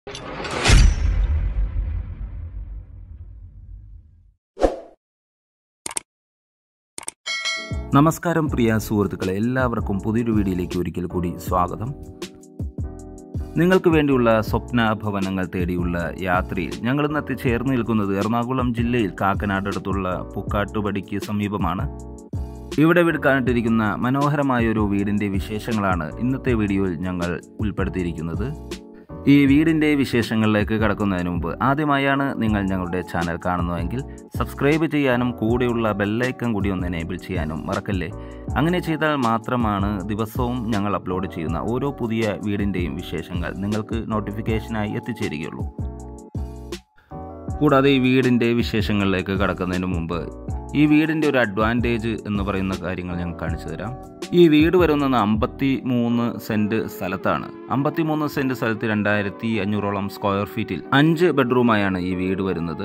നമസ്കാരം പ്രിയ സുഹൃത്തുക്കളെ എല്ലാവർക്കും പുതിയൊരു വീഡിയോയിലേക്ക് ഒരിക്കൽ കൂടി സ്വാഗതം നിങ്ങൾക്ക് വേണ്ടിയുള്ള സ്വപ്ന ഭവനങ്ങൾ തേടിയുള്ള യാത്രയിൽ ഞങ്ങൾ ഇന്ന് എത്തിച്ചേർന്ന് നിൽക്കുന്നത് എറണാകുളം ജില്ലയിൽ കാക്കനാട് അടുത്തുള്ള പുക്കാട്ടുപടിക്ക് സമീപമാണ് ഇവിടെ വിൽക്കാനിട്ടിരിക്കുന്ന മനോഹരമായ ഒരു വീടിൻ്റെ വിശേഷങ്ങളാണ് ഇന്നത്തെ വീഡിയോയിൽ ഞങ്ങൾ ഉൾപ്പെടുത്തിയിരിക്കുന്നത് ഈ വീടിൻ്റെ വിശേഷങ്ങളിലേക്ക് കടക്കുന്നതിന് മുമ്പ് ആദ്യമായാണ് നിങ്ങൾ ഞങ്ങളുടെ ചാനൽ കാണുന്നതെങ്കിൽ സബ്സ്ക്രൈബ് ചെയ്യാനും കൂടെയുള്ള ബെല്ലൈക്കൺ കൂടി ഒന്ന് എനേബിൾ ചെയ്യാനും മറക്കല്ലേ അങ്ങനെ ചെയ്താൽ മാത്രമാണ് ദിവസവും ഞങ്ങൾ അപ്ലോഡ് ചെയ്യുന്ന ഓരോ പുതിയ വീടിൻ്റെയും വിശേഷങ്ങൾ നിങ്ങൾക്ക് നോട്ടിഫിക്കേഷനായി എത്തിച്ചേരുകയുള്ളൂ കൂടാതെ ഈ വീടിൻ്റെ വിശേഷങ്ങളിലേക്ക് കടക്കുന്നതിന് മുമ്പ് ഈ വീടിൻ്റെ ഒരു അഡ്വാൻറ്റേജ് എന്ന് പറയുന്ന കാര്യങ്ങൾ ഞാൻ കാണിച്ചു തരാം ഈ വീട് വരുന്നത് അമ്പത്തി മൂന്ന് സെൻറ്റ് സ്ഥലത്താണ് അമ്പത്തി മൂന്ന് സെൻറ്റ് സ്ഥലത്ത് രണ്ടായിരത്തി അഞ്ഞൂറോളം സ്ക്വയർ ഫീറ്റിൽ അഞ്ച് ബെഡ്റൂമായാണ് ഈ വീട് വരുന്നത്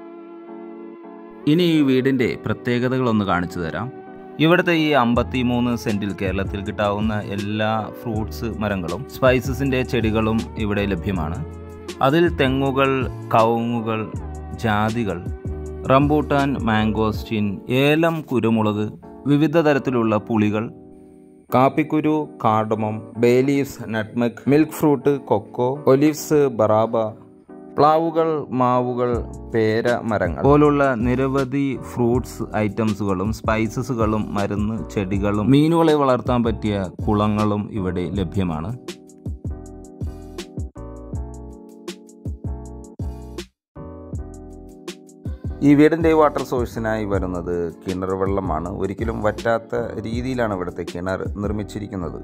ഇനി ഈ വീടിൻ്റെ പ്രത്യേകതകളൊന്ന് കാണിച്ചു തരാം ഇവിടുത്തെ ഈ അമ്പത്തി മൂന്ന് സെൻറ്റിൽ കേരളത്തിൽ കിട്ടാവുന്ന എല്ലാ ഫ്രൂട്ട്സ് മരങ്ങളും സ്പൈസസിൻ്റെ ചെടികളും ഇവിടെ ലഭ്യമാണ് അതിൽ തെങ്ങുകൾ കവുങ്ങുകൾ ജാതികൾ റംബൂട്ടാൻ മാംഗോസ്റ്റിൻ ഏലം കുരുമുളക് വിവിധ തരത്തിലുള്ള പുളികൾ കാപ്പിക്കുരു cardamom bay leaves nutmeg milk fruit cocoa olives ബറാബ പ്ലാവുകൾ മാവുകൾ പേര മരങ്ങൾ പോലുള്ള നിരവധി ഫ്രൂട്ട്സ് ഐറ്റംസുകളും സ്പൈസസുകളും മരുന്ന് ചെടികളും മീനുകളെ വളർത്താൻ പറ്റിയ കുളങ്ങളും ഇവിടെ ലഭ്യമാണ് ഈ വീടിൻ്റെ വാട്ടർ സോഴ്സിനായി വരുന്നത് കിണർ വെള്ളമാണ് ഒരിക്കലും വറ്റാത്ത രീതിയിലാണ് ഇവിടുത്തെ കിണർ നിർമ്മിച്ചിരിക്കുന്നത്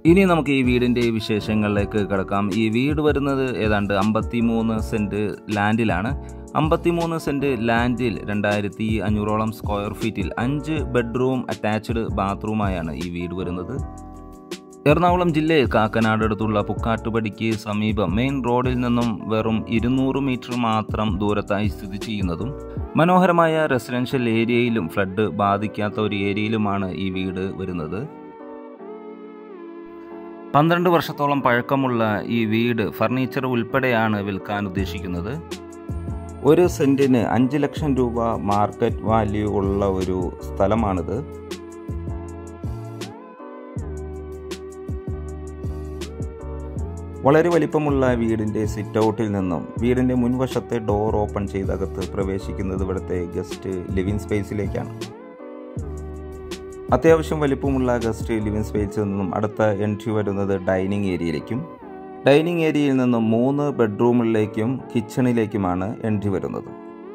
ഇനി നമുക്ക് ഈ വീടിൻ്റെ വിശേഷങ്ങളിലേക്ക് കിടക്കാം ഈ വീട് വരുന്നത് ഏതാണ്ട് അമ്പത്തി മൂന്ന് സെൻറ്റ് ലാൻഡിലാണ് അമ്പത്തിമൂന്ന് സെൻറ്റ് ലാൻഡിൽ രണ്ടായിരത്തി അഞ്ഞൂറോളം സ്ക്വയർ ഫീറ്റിൽ അഞ്ച് ബെഡ്റൂം അറ്റാച്ച്ഡ് ബാത്റൂമായാണ് ഈ വീട് വരുന്നത് എറണാകുളം ജില്ലയിൽ കാക്കനാട് അടുത്തുള്ള പുക്കാട്ടുപടിക്ക് സമീപം മെയിൻ റോഡിൽ നിന്നും വെറും ഇരുന്നൂറ് മീറ്റർ മാത്രം ദൂരത്തായി സ്ഥിതി ചെയ്യുന്നതും മനോഹരമായ റെസിഡൻഷ്യൽ ഏരിയയിലും ഫ്ലഡ് ബാധിക്കാത്ത ഒരു ഏരിയയിലുമാണ് ഈ വീട് വരുന്നത് പന്ത്രണ്ട് വർഷത്തോളം പഴക്കമുള്ള ഈ വീട് ഫർണിച്ചർ ഉൾപ്പെടെയാണ് വിൽക്കാൻ ഉദ്ദേശിക്കുന്നത് ഒരു സെൻറ്റിന് അഞ്ച് ലക്ഷം രൂപ മാർക്കറ്റ് വാല്യൂ ഉള്ള ഒരു സ്ഥലമാണിത് വളരെ വലിപ്പമുള്ള വീടിൻ്റെ സിറ്റ് ഔട്ടിൽ നിന്നും വീടിൻ്റെ മുൻവശത്തെ ഡോർ ഓപ്പൺ ചെയ്തകത്ത് പ്രവേശിക്കുന്നത് ഇവിടുത്തെ ഗസ്റ്റ് ലിവിംഗ് സ്പേസിലേക്കാണ് അത്യാവശ്യം വലിപ്പമുള്ള ഗസ്റ്റ് ലിവിംഗ് സ്പേസിൽ നിന്നും അടുത്ത എൻട്രി വരുന്നത് ഡൈനിങ് ഏരിയയിലേക്കും ഡൈനിങ് ഏരിയയിൽ നിന്നും മൂന്ന് ബെഡ്റൂമിലേക്കും കിച്ചണിലേക്കുമാണ് എൻട്രി വരുന്നത്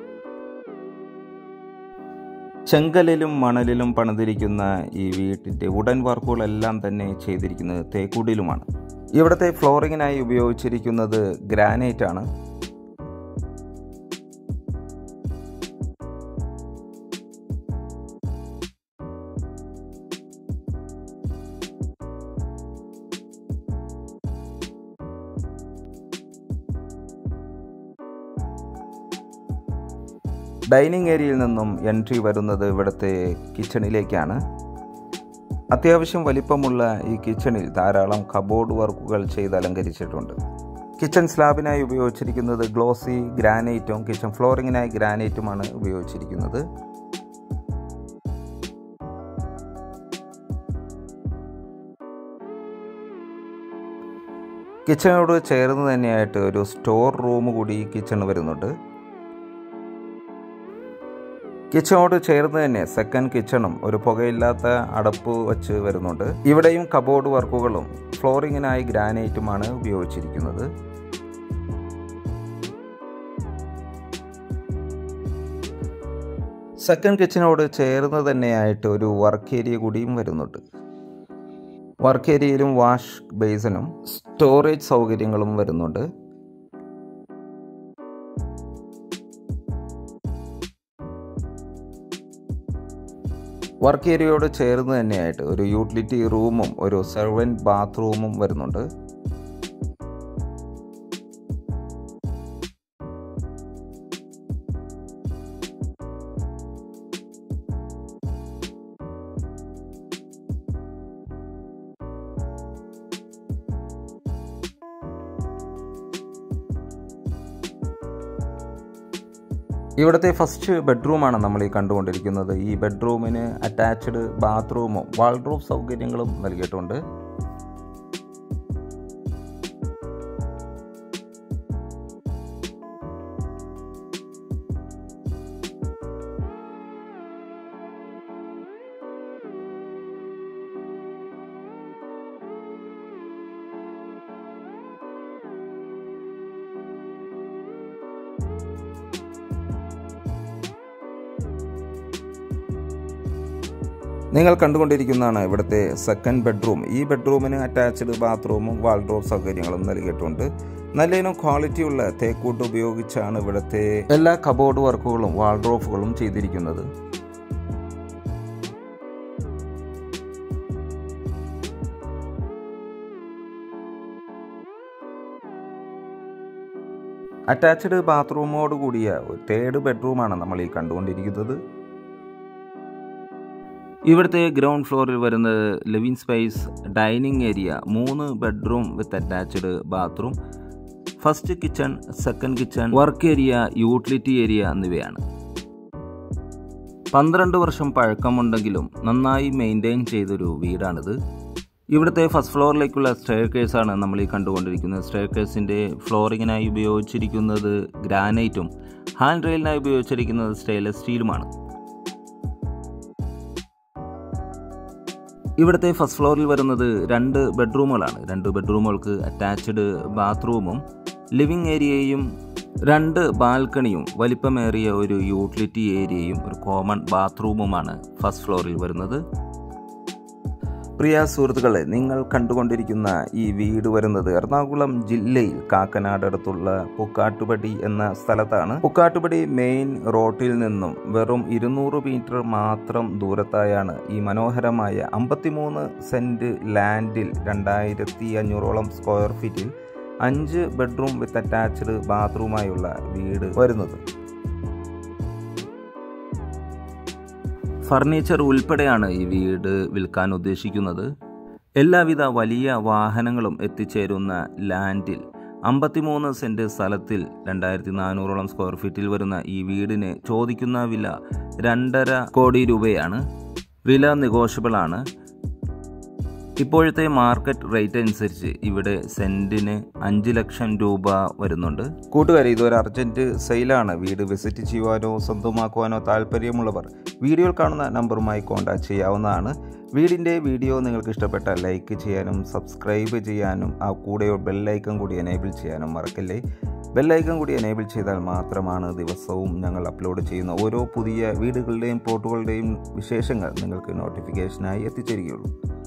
ചെങ്കലിലും മണലിലും പണിതിരിക്കുന്ന ഈ വീട്ടിൻ്റെ ഉടൻ വർക്കുകളെല്ലാം തന്നെ ചെയ്തിരിക്കുന്നത് തേക്കുടിലുമാണ് ഇവിടുത്തെ ഫ്ലോറിങ്ങിനായി ഉപയോഗിച്ചിരിക്കുന്നത് ഗ്രാനൈറ്റ് ആണ് ഡൈനിങ് ഏരിയയിൽ നിന്നും എൻട്രി വരുന്നത് ഇവിടുത്തെ കിച്ചണിലേക്കാണ് അത്യാവശ്യം വലിപ്പമുള്ള ഈ കിച്ചണിൽ ധാരാളം കബോർഡ് വർക്കുകൾ ചെയ്ത് അലങ്കരിച്ചിട്ടുണ്ട് കിച്ചൺ സ്ലാബിനായി ഉപയോഗിച്ചിരിക്കുന്നത് ഗ്ലോസി ഗ്രാനൈറ്റും കിച്ചൺ ഫ്ലോറിങ്ങിനായി ഗ്രാനൈറ്റുമാണ് ഉപയോഗിച്ചിരിക്കുന്നത് കിച്ചണോട് ചേർന്ന് തന്നെയായിട്ട് ഒരു സ്റ്റോർ റൂം കൂടി കിച്ചൺ വരുന്നുണ്ട് കിച്ചണോട് ചേർന്ന് തന്നെ സെക്കൻഡ് കിച്ചണും ഒരു പുകയില്ലാത്ത അടപ്പ് വെച്ച് വരുന്നുണ്ട് ഇവിടെയും കബോർഡ് വർക്കുകളും ഫ്ലോറിങ്ങിനായി ഗ്രാനൈറ്റുമാണ് ഉപയോഗിച്ചിരിക്കുന്നത് സെക്കൻഡ് കിച്ചണോട് ചേർന്ന് തന്നെയായിട്ട് ഒരു വർക്ക് ഏരിയ കൂടിയും വരുന്നുണ്ട് വർക്ക് ഏരിയയിലും വാഷ് ബേസിനും സ്റ്റോറേജ് സൗകര്യങ്ങളും വരുന്നുണ്ട് വർക്ക് ഏരിയയോട് ചേർന്ന് തന്നെയായിട്ട് ഒരു യൂട്ടിലിറ്റി റൂമും ഒരു സെർവൻറ്റ് ബാത്റൂമും വരുന്നുണ്ട് ഇവിടുത്തെ ഫസ്റ്റ് ബെഡ്റൂമാണ് നമ്മൾ ഈ കണ്ടുകൊണ്ടിരിക്കുന്നത് ഈ ബെഡ്റൂമിന് അറ്റാച്ച്ഡ് ബാത്റൂമും വാൾഡ്രോബ് സൗകര്യങ്ങളും നൽകിയിട്ടുണ്ട് നിങ്ങൾ കണ്ടുകൊണ്ടിരിക്കുന്നതാണ് ഇവിടുത്തെ സെക്കൻഡ് ബെഡ്റൂം ഈ ബെഡ്റൂമിന് അറ്റാച്ച്ഡ് ബാത്റൂമും വാൾഡ്രോബ് സൗകര്യങ്ങളും നൽകിയിട്ടുണ്ട് നല്ല ഇനം ക്വാളിറ്റിയുള്ള തേക്കൂട്ട് ഉപയോഗിച്ചാണ് ഇവിടുത്തെ എല്ലാ കബോർഡ് വർക്കുകളും വാൾഡ്രോഫുകളും ചെയ്തിരിക്കുന്നത് അറ്റാച്ച്ഡ് ബാത്റൂമോട് കൂടിയ ഒരു തേർഡ് ബെഡ്റൂമാണ് നമ്മൾ ഈ കണ്ടുകൊണ്ടിരിക്കുന്നത് ഇവിടുത്തെ ഗ്രൗണ്ട് ഫ്ലോറിൽ വരുന്നത് ലിവിംഗ് സ്പേസ് ഡൈനിങ് ഏരിയ മൂന്ന് bedroom with attached bathroom first kitchen second kitchen work area utility area എന്നിവയാണ് പന്ത്രണ്ട് വർഷം പഴക്കമുണ്ടെങ്കിലും നന്നായി മെയിൻറ്റെയിൻ ചെയ്തൊരു വീടാണിത് ഇവിടുത്തെ ഫസ്റ്റ് ഫ്ലോറിലേക്കുള്ള സ്റ്റെയർ കേസാണ് നമ്മൾ ഈ കണ്ടുകൊണ്ടിരിക്കുന്നത് സ്റ്റെയർ കേസിൻ്റെ ഫ്ലോറിങ്ങിനായി ഉപയോഗിച്ചിരിക്കുന്നത് ഗ്രാനൈറ്റും ഹാൻഡ് റെയിലിനായി ഉപയോഗിച്ചിരിക്കുന്നത് സ്റ്റെയിൻലെസ് സ്റ്റീലുമാണ് ഇവിടുത്തെ ഫസ്റ്റ് ഫ്ലോറിൽ വരുന്നത് രണ്ട് ബെഡ്റൂമുകളാണ് രണ്ട് ബെഡ്റൂമുകൾക്ക് അറ്റാച്ച്ഡ് ബാത്റൂമും ലിവിംഗ് ഏരിയയും രണ്ട് ബാൽക്കണിയും വലിപ്പമേറിയ ഒരു യൂട്ടിലിറ്റി ഏരിയയും ഒരു കോമൺ ബാത്റൂമുമാണ് ഫസ്റ്റ് ഫ്ലോറിൽ വരുന്നത് പ്രിയ സുഹൃത്തുക്കളെ നിങ്ങൾ കണ്ടുകൊണ്ടിരിക്കുന്ന ഈ വീട് വരുന്നത് എറണാകുളം ജില്ലയിൽ കാക്കനാട് അടുത്തുള്ള പുക്കാട്ടുപടി എന്ന സ്ഥലത്താണ് പുക്കാട്ടുപടി മെയിൻ റോട്ടിൽ നിന്നും വെറും ഇരുന്നൂറ് മീറ്റർ മാത്രം ദൂരത്തായാണ് ഈ മനോഹരമായ അമ്പത്തിമൂന്ന് സെന്റ് ലാൻഡിൽ രണ്ടായിരത്തി അഞ്ഞൂറോളം സ്ക്വയർ ഫീറ്റിൽ അഞ്ച് ബെഡ്റൂം വിത്ത് അറ്റാച്ച്ഡ് ബാത്റൂമായുള്ള വീട് വരുന്നത് ഫർണിച്ചർ ഉൾപ്പെടെയാണ് ഈ വീട് വിൽക്കാൻ ഉദ്ദേശിക്കുന്നത് എല്ലാവിധ വലിയ വാഹനങ്ങളും എത്തിച്ചേരുന്ന ലാൻഡിൽ അമ്പത്തിമൂന്ന് സെൻറ്റ് സ്ഥലത്തിൽ രണ്ടായിരത്തി നാനൂറോളം സ്ക്വയർ ഫീറ്റിൽ വരുന്ന ഈ വീടിന് ചോദിക്കുന്ന വില രണ്ടര കോടി രൂപയാണ് വില നെഗോഷ്യബിൾ ആണ് ഇപ്പോഴത്തെ മാർക്കറ്റ് റേറ്റ് അനുസരിച്ച് ഇവിടെ സെന്റിന് അഞ്ച് ലക്ഷം രൂപ വരുന്നുണ്ട് കൂട്ടുകാരെ ഇതൊരു അർജന്റ് സെയിലാണ് വീട് വിസിറ്റ് ചെയ്യുവാനോ സ്വന്തമാക്കുവാനോ താല്പര്യമുള്ളവർ വീഡിയോയിൽ കാണുന്ന നമ്പറുമായി കോൺടാക്ട് ചെയ്യാവുന്നതാണ് വീടിൻ്റെ വീഡിയോ നിങ്ങൾക്ക് ഇഷ്ടപ്പെട്ട ലൈക്ക് ചെയ്യാനും സബ്സ്ക്രൈബ് ചെയ്യാനും ആ കൂടെ ബെല്ലൈക്കൺ കൂടി എനേബിൾ ചെയ്യാനും മറക്കല്ലേ ബെല്ലൈക്കൺ കൂടി എനേബിൾ ചെയ്താൽ മാത്രമാണ് ദിവസവും ഞങ്ങൾ അപ്ലോഡ് ചെയ്യുന്ന ഓരോ പുതിയ വീടുകളുടെയും പ്ലോട്ടുകളുടെയും വിശേഷങ്ങൾ നിങ്ങൾക്ക് നോട്ടിഫിക്കേഷനായി എത്തിച്ചേരുകയുള്ളൂ